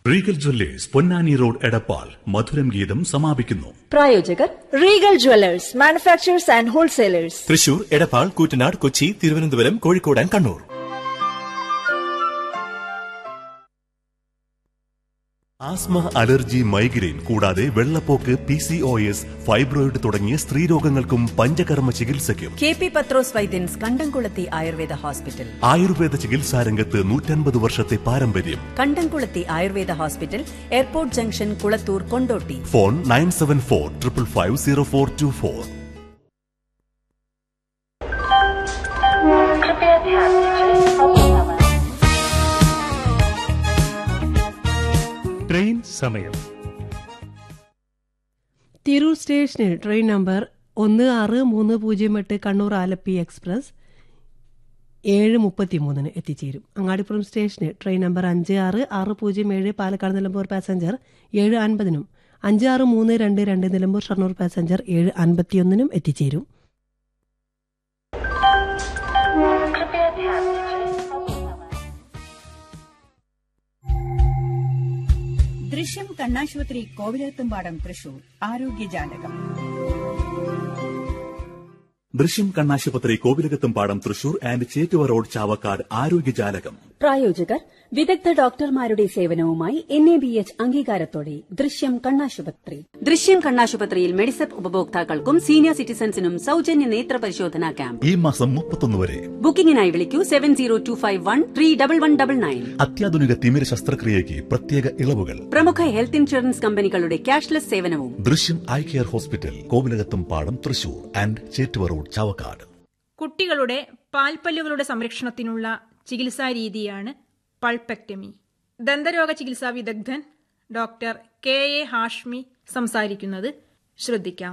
Regal jewellers Ponnani road Edappal Madhuram Geetham സമാപിക്കുന്നു പ്രായോജകർ regal jewellers manufacturers and wholesalers Thrissur Edappal Koottanad Kochi Thiruvananthapuram Kozhikode and Kannur asthma allergy migraine കൂടാതെ വെള്ളപ്പോക്ക് P C O S fibroid തുടങ്ങിയ സ്ത്രീരോഗങ്ങൾക്കും പഞ്ചകർമ്മ ചികിത്സയ്ക്കും കെ പി പത്രോസ് വൈദ്യൻസ് കണ്ടംകുളത്തി ആയുർവേദ ഹോസ്പിറ്റൽ ആയുർവേദ ചികിത്സാ രംഗത്ത് നൂറ്റൻപത് വർഷത്തെ പാരമ്പര്യം Kandamkulathy Ayurveda hospital airport junction Kulathur Kondotty phone nine seven four triple five zero four two four train സമയം തിരൂർ സ്റ്റേഷനിൽ ട്രെയിൻ നമ്പർ ഒന്ന് ആറ് മൂന്ന് പൂജ്യം എട്ട് കണ്ണൂർ ആലപ്പി എക്സ്പ്രസ് ഏഴ് മുപ്പത്തിമൂന്നിന് എത്തിച്ചേരും അങ്ങാടിപ്പുറം സ്റ്റേഷനിൽ ട്രെയിൻ നമ്പർ അഞ്ച് ആറ് ആറ് പൂജ്യം ഏഴ് പാലക്കാട് നിലമ്പൂർ പാസഞ്ചർ ഏഴ് അൻപതിനും അഞ്ച് ആറ് മൂന്ന് രണ്ട് രണ്ട് നിലമ്പൂർ ഷൊർണൂർ പാസഞ്ചർ ഏഴ് അൻപത്തിയൊന്നിനും എത്തിച്ചേരും ദൃശ്യം കണ്ണാശുപത്രി കോവിലത്തുംപാടം തൃശൂർ ആരോഗ്യജാലകം ദൃശ്യം കണ്ണാശുപത്രി Kovilakathumpadam Thrissur and Chettuva road Chavakkad Arogyajalakam പ്രായോജകർ വിദഗ്ധ ഡോക്ടർമാരുടെ സേവനവുമായി എൻ എ ബി എച്ച് അംഗീകാരത്തോടെ ദൃശ്യം കണ്ണാശുപത്രി ദൃശ്യം കണ്ണാശുപത്രിയിൽ മെഡിസെപ്പ് ഉപഭോക്താക്കൾക്കും സീനിയർ സിറ്റിസൺസിനും സൗജന്യ നേത്ര പരിശോധനാ ക്യാമ്പ് ഈ മാസം മുപ്പത്തൊന്ന് വരെ ബുക്കിംഗിനായി വിളിക്കൂ seven zero two five one three double one double nine അത്യാധുനിക തിമിര ശസ്ത്രക്രിയയ്ക്ക് പ്രത്യേക ഇളവുകൾ പ്രമുഖ ഹെൽത്ത് ഇൻഷുറൻസ് കമ്പനികളുടെ ക്യാഷ്ലെസ് സേവനവും ദൃശ്യം eye care hospital Kovilakathumpadam Thrissur and Chettuva road Chavakkad കുട്ടികളുടെ പാൽപ്പല്ലുകളുടെ സംരക്ഷണത്തിനുള്ള ചികിത്സാ രീതിയാണ് പൾപെക്ടമി ദന്തരോഗ ചികിത്സാ വിദഗ്ധൻ ഡോക്ടർ കെ എ ഹാഷ്മി സംസാരിക്കുന്നത് ശ്രദ്ധിക്കാം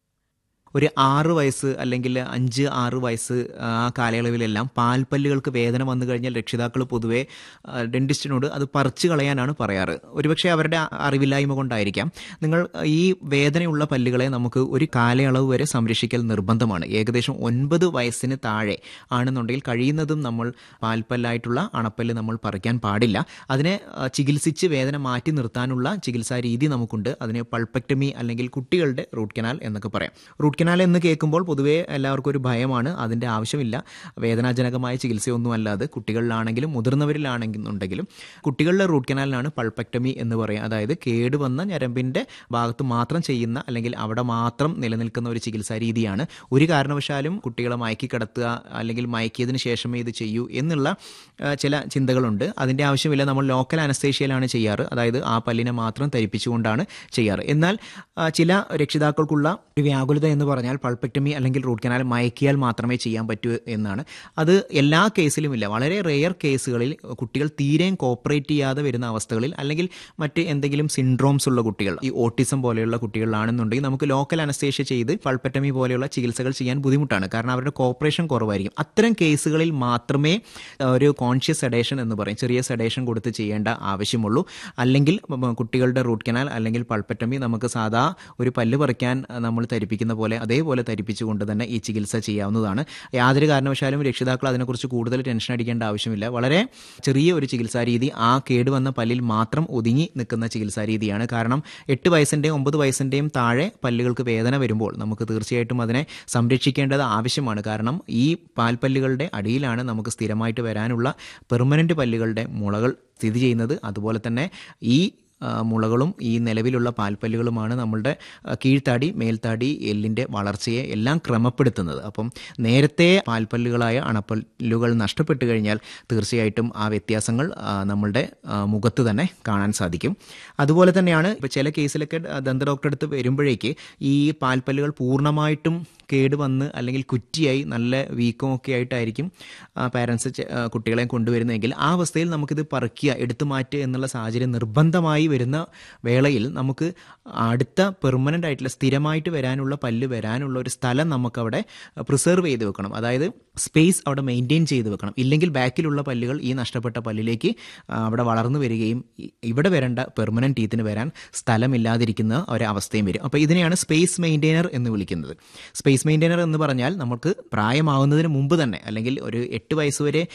ഒരു ആറ് വയസ്സ് അല്ലെങ്കിൽ അഞ്ച് ആറ് വയസ്സ് ആ കാലയളവിലെല്ലാം പാൽപ്പല്ലുകൾക്ക് വേദന വന്നു കഴിഞ്ഞാൽ രക്ഷിതാക്കൾ പൊതുവെ ആ, ഡെന്റിസ്റ്റിനോട് അത് പറിച്ചു കളയാനാണ് പറയാറ് ഒരുപക്ഷെ അവരുടെ അറിവില്ലായ്മ കൊണ്ടായിരിക്കാം നിങ്ങൾ ഈ വേദനയുള്ള പല്ലുകളെ നമുക്ക് ഒരു കാലയളവ് വരെ സംരക്ഷിക്കൽ നിർബന്ധമാണ് ഏകദേശം ഒൻപത് വയസ്സിന് താഴെ ആണെന്നുണ്ടെങ്കിൽ കഴിയുന്നതും നമ്മൾ പാൽപ്പല്ലായിട്ടുള്ള അണപ്പല്ല് നമ്മൾ പറിക്കാൻ പാടില്ല അതിനെ ആ, ചികിത്സിച്ച് വേദന മാറ്റി നിർത്താനുള്ള ചികിത്സാ രീതി നമുക്കുണ്ട് അതിനെ പൾപ്പക്ടമി അല്ലെങ്കിൽ കുട്ടികളുടെ റൂട്ട് കനാൽ എന്നൊക്കെ പറയാം റൂട്ട് കനാൽ എന്ന് കേൾക്കുമ്പോൾ പൊതുവേ എല്ലാവർക്കും ഒരു ഭയമാണ് അതിൻ്റെ ആവശ്യമില്ല വേദനാജനകമായ ചികിത്സയൊന്നും അല്ലാതെ കുട്ടികളിലാണെങ്കിലും മുതിർന്നവരിലാണെന്നുണ്ടെങ്കിലും കുട്ടികളുടെ റൂട്ട് കനാലിനാണ് പൾപ്പക്ടമി എന്ന് പറയുക അതായത് കേടുവന്ന ഞരമ്പിൻ്റെ ഭാഗത്ത് മാത്രം ചെയ്യുന്ന അല്ലെങ്കിൽ അവിടെ മാത്രം നിലനിൽക്കുന്ന ഒരു ചികിത്സാ രീതിയാണ് ഒരു കാരണവശാലും കുട്ടികളെ മയക്കി കിടത്തുക അല്ലെങ്കിൽ മയക്കിയതിന് ശേഷമേ ഇത് ചെയ്യൂ എന്നുള്ള ആ, ചില ചിന്തകളുണ്ട് അതിൻ്റെ ആവശ്യമില്ല നമ്മൾ ലോക്കൽ അനസ്തേഷ്യയിലാണ് ചെയ്യാറ് അതായത് ആ പല്ലിനെ മാത്രം ധരിപ്പിച്ചുകൊണ്ടാണ് ചെയ്യാറ് എന്നാൽ ആ, ചില രക്ഷിതാക്കൾക്കുള്ള ഒരു വ്യാകുലത എന്ന് പറഞ്ഞാൽ പൾപ്പക്ടമി അല്ലെങ്കിൽ റൂട്ട് കനാൽ മയക്കിയാൽ മാത്രമേ ചെയ്യാൻ പറ്റൂ എന്നാണ് അത് എല്ലാ കേസിലുമില്ല വളരെ റെയർ കേസുകളിൽ കുട്ടികൾ തീരെയും കോപ്പറേറ്റ് ചെയ്യാതെ വരുന്ന അവസ്ഥകളിൽ അല്ലെങ്കിൽ മറ്റ് എന്തെങ്കിലും സിൻഡ്രോംസ് ഉള്ള കുട്ടികൾ ഈ ഓട്ടിസം പോലെയുള്ള കുട്ടികളാണെന്നുണ്ടെങ്കിൽ നമുക്ക് ലോക്കൽ അനസ്തേഷ്യ ചെയ്ത് പൾപ്പറ്റമി പോലെയുള്ള ചികിത്സകൾ ചെയ്യാൻ ബുദ്ധിമുട്ടാണ് കാരണം അവരുടെ കോപ്പറേഷൻ കുറവായിരിക്കും അത്തരം കേസുകളിൽ മാത്രമേ ആ, ഒരു കോൺഷ്യസ് സെഡേഷൻ എന്ന് പറയും ചെറിയ സെഡേഷൻ കൊടുത്ത് ചെയ്യേണ്ട ആവശ്യമുള്ളൂ അല്ലെങ്കിൽ ഉം, കുട്ടികളുടെ റൂട്ട് കനാൽ അല്ലെങ്കിൽ പൾപ്പറ്റമി നമുക്ക് സാധാ ഒരു പല്ല് പറിക്കാൻ ആ, നമ്മൾ ധരിപ്പിക്കുന്ന പോലെ അതേപോലെ ധരിപ്പിച്ചുകൊണ്ട് തന്നെ ഈ ചികിത്സ ചെയ്യാവുന്നതാണ് യാതൊരു കാരണവശാലും രക്ഷിതാക്കൾ അതിനെക്കുറിച്ച് കൂടുതൽ ടെൻഷൻ അടിക്കേണ്ട ആവശ്യമില്ല വളരെ ചെറിയ ഒരു ചികിത്സാ രീതി ആ കേടുവന്ന പല്ലിൽ മാത്രം ഒതുങ്ങി നിൽക്കുന്ന ചികിത്സാ രീതിയാണ് കാരണം എട്ട് വയസ്സിൻ്റെയും ഒമ്പത് വയസ്സിൻ്റെയും താഴെ പല്ലുകൾക്ക് വേദന വരുമ്പോൾ നമുക്ക് തീർച്ചയായിട്ടും അതിനെ സംരക്ഷിക്കേണ്ടത് ആവശ്യമാണ് കാരണം ഈ പാൽപ്പല്ലുകളുടെ അടിയിലാണ് നമുക്ക് സ്ഥിരമായിട്ട് വരാനുള്ള പെർമനൻ്റ് പല്ലുകളുടെ മുളകൾ സ്ഥിതി ചെയ്യുന്നത് അതുപോലെ തന്നെ ഈ ആ, മുളകളും ഈ നിലവിലുള്ള പാൽപ്പല്ലുകളുമാണ് നമ്മളുടെ ആ, കീഴ്ത്താടി മേൽത്താടി എല്ലിൻ്റെ വളർച്ചയെ എല്ലാം ക്രമപ്പെടുത്തുന്നത് അപ്പം നേരത്തെ പാൽപ്പല്ലുകളായ അണപ്പല്ലുകൾ നഷ്ടപ്പെട്ടു കഴിഞ്ഞാൽ തീർച്ചയായിട്ടും ആ വ്യത്യാസങ്ങൾ ആ, നമ്മളുടെ ആ, മുഖത്ത് തന്നെ കാണാൻ സാധിക്കും അതുപോലെ തന്നെയാണ് ഇപ്പോൾ ചില കേസിലൊക്കെ ദന്ത ഡോക്ടറെ അടുത്ത് വരുമ്പോഴേക്ക് ഈ പാൽപ്പല്ലുകൾ പൂർണ്ണമായിട്ടും കേടുവന്ന് അല്ലെങ്കിൽ കുറ്റിയായി നല്ല വീക്കം ഒക്കെ ആയിട്ടായിരിക്കും പാരൻസ് കുട്ടികളെ കൊണ്ടുവരുന്നതെങ്കിൽ ആ അവസ്ഥയിൽ നമുക്കിത് പറിക്കുക എടുത്തു മാറ്റുക എന്നുള്ള സാഹചര്യം നിർബന്ധമായി വരുന്ന വേളയിൽ നമുക്ക് അടുത്ത പെർമനൻ്റ് ആയിട്ടുള്ള സ്ഥിരമായിട്ട് വരാനുള്ള പല്ല് വരാനുള്ള ഒരു സ്ഥലം നമുക്കവിടെ പ്രിസർവ് ചെയ്ത് വെക്കണം അതായത് സ്പേസ് അവിടെ മെയിൻറ്റെയിൻ ചെയ്ത് വെക്കണം ഇല്ലെങ്കിൽ ബാക്കിലുള്ള പല്ലുകൾ ഈ നഷ്ടപ്പെട്ട പല്ലിലേക്ക് ആ, അവിടെ വളർന്നു വരികയും ഇ- ഇവിടെ വരേണ്ട പെർമനൻറ്റ് ടീത്തിന് വരാൻ സ്ഥലമില്ലാതിരിക്കുന്ന ഒരവസ്ഥയും വരും അപ്പോൾ ഇതിനെയാണ് സ്പേസ് മെയിൻറ്റെയിനർ എന്ന് വിളിക്കുന്നത് സ്പേസ് മെയിൻറ്റെയിനർ എന്ന് പറഞ്ഞാൽ നമുക്ക് പ്രായമാവുന്നതിന് മുമ്പ് തന്നെ അല്ലെങ്കിൽ ഒരു എട്ട് വയസ്സ് വരെ